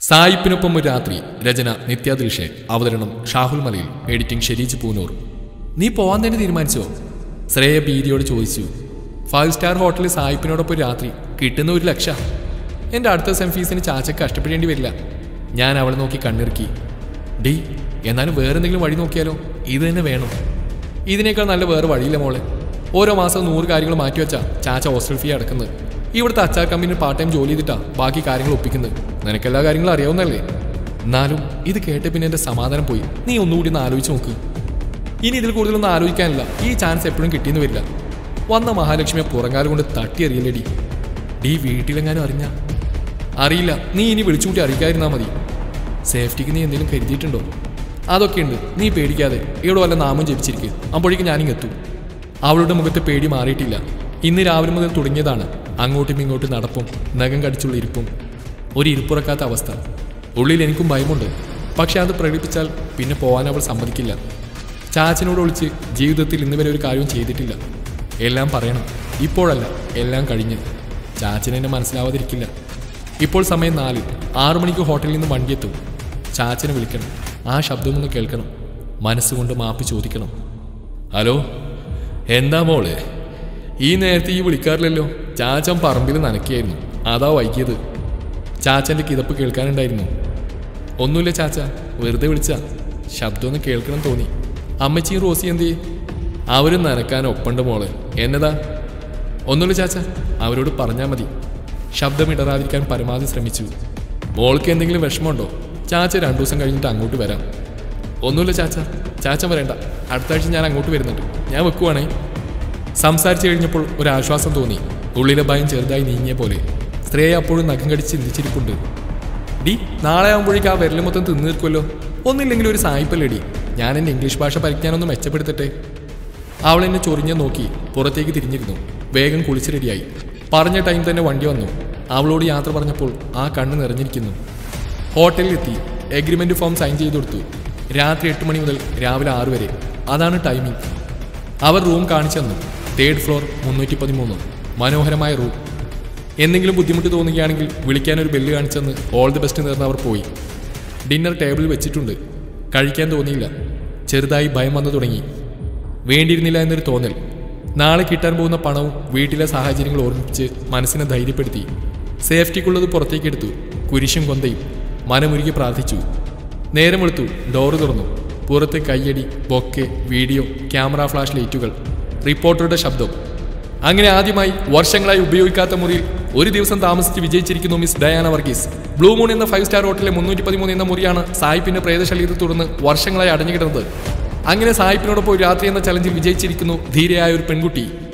സായിപ്പിനൊപ്പം ഒരു രാത്രി രചന നിത്യാദിൽഷെ അവതരണം ഷാഹുൽ മലയിൽ എഡിറ്റിംഗ് ഷെരീജ് പൂനൂർ നീ പോവാൻ തന്നെ തീരുമാനിച്ചോ ശ്രേയ ബീരിയോട് ചോദിച്ചു ഫൈവ് സ്റ്റാർ ഹോട്ടലിൽ സായിപ്പിനോടൊപ്പം ഒരു രാത്രി കിട്ടുന്ന ഒരു ലക്ഷ എൻ്റെ അടുത്ത സെം ഫീസിന് ചാച്ചക്ക് കഷ്ടപ്പെടേണ്ടി വരില്ല ഞാൻ അവളെ നോക്കി കണ്ണിറുക്കി ഡി എന്നാലും വേറെ എന്തെങ്കിലും വഴി നോക്കിയാലോ ഇത് തന്നെ വേണം ഇതിനേക്കാൾ നല്ല വേറെ വഴിയില്ല മോളെ ഓരോ മാസം നൂറ് കാര്യങ്ങൾ മാറ്റിവെച്ചാ ചാച്ച ഹോസ്റ്റൽ ഫീ അടക്കുന്നത് ഇവിടുത്തെ അച്ചാർ കമ്പനിയിൽ പാർട്ട് ടൈം ജോലി ചെയ്തിട്ടാ ബാക്കി കാര്യങ്ങൾ ഒപ്പിക്കുന്നത് നിനക്ക് എല്ലാ കാര്യങ്ങളും അറിയാവുന്നല്ലേ എന്നാലും ഇത് കേട്ട പിന്നെ എൻ്റെ സമാധാനം പോയി നീ ഒന്നുകൂടി ഒന്ന് ആലോചിച്ച് നോക്ക് ഇനി ഇതിൽ കൂടുതലൊന്നും ആലോചിക്കാനില്ല ഈ ചാൻസ് എപ്പോഴും കിട്ടിയെന്ന് വരില്ല വന്ന മഹാലക്ഷ്മിയെ പുറങ്കാലം കൊണ്ട് തട്ടി അറിയില്ലടി ഡി വീട്ടിലെങ്ങാനും അറിഞ്ഞ അറിയില്ല നീ ഇനി വിളിച്ചുകൂട്ടി അറിയിക്കാതിരുന്നാൽ മതി സേഫ്റ്റിക്ക് നീ എന്തെങ്കിലും കരുതിയിട്ടുണ്ടോ അതൊക്കെയുണ്ട് നീ പേടിക്കാതെ ഇവിടെ വല്ല നാമം ജപിച്ചിരിക്കുക അപ്പോഴേക്കും ഞാനിങ്ങെത്തും അവളുടെ മുഖത്ത് പേടി മാറിയിട്ടില്ല ഇന്ന് രാവിലെ മുതൽ തുടങ്ങിയതാണ് അങ്ങോട്ടും ഇങ്ങോട്ടും നടപ്പും നഖം കടിച്ചുള്ള ഇരിപ്പും ഒരു ഇരിപ്പുറക്കാത്ത അവസ്ഥ ഉള്ളിൽ എനിക്കും ഭയമുണ്ട് പക്ഷെ അത് പ്രകടിപ്പിച്ചാൽ പിന്നെ പോകാൻ അവൾ സമ്മതിക്കില്ല ചാച്ചനോട് ഒളിച്ച് ജീവിതത്തിൽ ഇന്ന് വരെ ഒരു കാര്യവും ചെയ്തിട്ടില്ല എല്ലാം പറയണം ഇപ്പോഴല്ല എല്ലാം കഴിഞ്ഞ് ചാച്ചന് എന്നെ മനസ്സിലാവാതിരിക്കില്ല ഇപ്പോൾ സമയം നാല് ആറു മണിക്ക് ഹോട്ടലിൽ നിന്ന് വണ്ടിയെത്തും ചാച്ചനെ വിളിക്കണം ആ ശബ്ദമൊന്ന് കേൾക്കണം മനസ്സുകൊണ്ട് മാപ്പ് ചോദിക്കണം ഹലോ എന്താ മോളെ ഈ നേരത്തെ ഈ വിളിക്കാറില്ലല്ലോ ചാച്ചൻ പറമ്പിൽ നനയ്ക്കായിരുന്നു അതാ വൈകിയത് ചാച്ചൻ്റെ കിതപ്പ് കേൾക്കാനുണ്ടായിരുന്നു ഒന്നുമില്ല ചാച്ച വെറുതെ വിളിച്ച ശബ്ദമൊന്ന് കേൾക്കണം തോന്നി അമ്മച്ചിയും റോസി എന്ത് അവരും നനക്കാൻ ഒപ്പുണ്ട് മോളെ എന്നതാ ഒന്നുമില്ല ചാച്ച അവരോട് പറഞ്ഞാൽ മതി ശബ്ദമിടറാതിരിക്കാൻ പരമാവധി ശ്രമിച്ചു മോൾക്ക് എന്തെങ്കിലും വിഷമമുണ്ടോ ചാച്ച രണ്ടു ദിവസം കഴിഞ്ഞിട്ട് അങ്ങോട്ട് വരാം ഒന്നുമില്ല ചാച്ച ചാച്ച വരേണ്ട അടുത്ത ആഴ്ച ഞാൻ അങ്ങോട്ട് വരുന്നുണ്ട് ഞാൻ വെക്കുവാണേ സംസാരിച്ചു കഴിഞ്ഞപ്പോൾ ഒരു ആശ്വാസം തോന്നി ഉള്ളിലെ ഭയം ചെറുതായി നീങ്ങിയ പോലെ സ്ത്രീയെ അപ്പോഴും നഖം കടിച്ച് ചിന്തിച്ചിരിപ്പുണ്ട് ഡി നാളെ ആകുമ്പോഴേക്ക് ആ വിരൽ മൊത്തം തിന്നു തീർക്കുമല്ലോ ഒന്നില്ലെങ്കിൽ ഒരു സായിപ്പല്ലേ ഡി ഞാൻ എൻ്റെ ഇംഗ്ലീഷ് ഭാഷ പരിജ്ഞാനൊന്ന് മെച്ചപ്പെടുത്തട്ടെ അവൾ എന്നെ ചൊറിഞ്ഞ് നോക്കി പുറത്തേക്ക് തിരിഞ്ഞിരുന്നു വേഗം കുളിച്ച് റെഡിയായി പറഞ്ഞ ടൈം തന്നെ വണ്ടി വന്നു അവളോട് യാത്ര പറഞ്ഞപ്പോൾ ആ കണ്ണ് നിറഞ്ഞിരിക്കുന്നു ഹോട്ടലിലെത്തി എഗ്രിമെന്റ് ഫോം സൈൻ ചെയ്ത് കൊടുത്തു രാത്രി എട്ട് മണി മുതൽ രാവിലെ ആറ് വരെ അതാണ് ടൈമിംഗ് അവർ റൂം കാണിച്ചു തന്നു തേർഡ് ഫ്ലോർ മുന്നൂറ്റി പതിമൂന്ന് മനോഹരമായ റൂം എന്തെങ്കിലും ബുദ്ധിമുട്ട് തോന്നുകയാണെങ്കിൽ വിളിക്കാൻ ഒരു ബെല്ല് കാണിച്ചെന്ന് ഓൾ ദി ബെസ്റ്റ് നേർന്ന് അവർ പോയി ഡിന്നർ ടേബിളിൽ വെച്ചിട്ടുണ്ട് കഴിക്കാൻ തോന്നിയില്ല ചെറുതായി ഭയം വന്നു തുടങ്ങി വേണ്ടിയിരുന്നില്ല എന്നൊരു തോന്നൽ നാളെ കിട്ടാൻ പോകുന്ന പണവും വീട്ടിലെ സാഹചര്യങ്ങൾ ഓർമ്മിപ്പിച്ച് മനസ്സിനെ ധൈര്യപ്പെടുത്തി സേഫ്റ്റിക്കുള്ളത് പുറത്തേക്ക് എടുത്തു കുരിശും കൊന്തയും മനമുരുകി പ്രാർത്ഥിച്ചു നേരം വെളുത്തു ഡോറ് തുറന്നു പുറത്ത് കയ്യടി ബൊക്കെ വീഡിയോ ക്യാമറ ഫ്ലാഷ് ലൈറ്റുകൾ റിപ്പോർട്ടറുടെ ശബ്ദം അങ്ങനെ ആദ്യമായി വർഷങ്ങളായി ഉപയോഗിക്കാത്ത മുറിയിൽ ഒരു ദിവസം താമസിച്ച് വിജയിച്ചിരിക്കുന്നു miss Diana Varghese Blue Moon എന്ന ഫൈവ് സ്റ്റാർ ഹോട്ടലിലെ മുന്നൂറ്റി പതിമൂന്ന് എന്ന മുറിയാണ് സായിപ്പിന്റെ പ്രേതശല്യത്തെ തുടർന്ന് വർഷങ്ങളായി അടഞ്ഞുകിടന്നത് അങ്ങനെ സായിപ്പിനോടൊപ്പം ഒരു രാത്രി എന്ന ചലഞ്ചിൽ വിജയിച്ചിരിക്കുന്നു ധീരയായ ഒരു പെൺകുട്ടി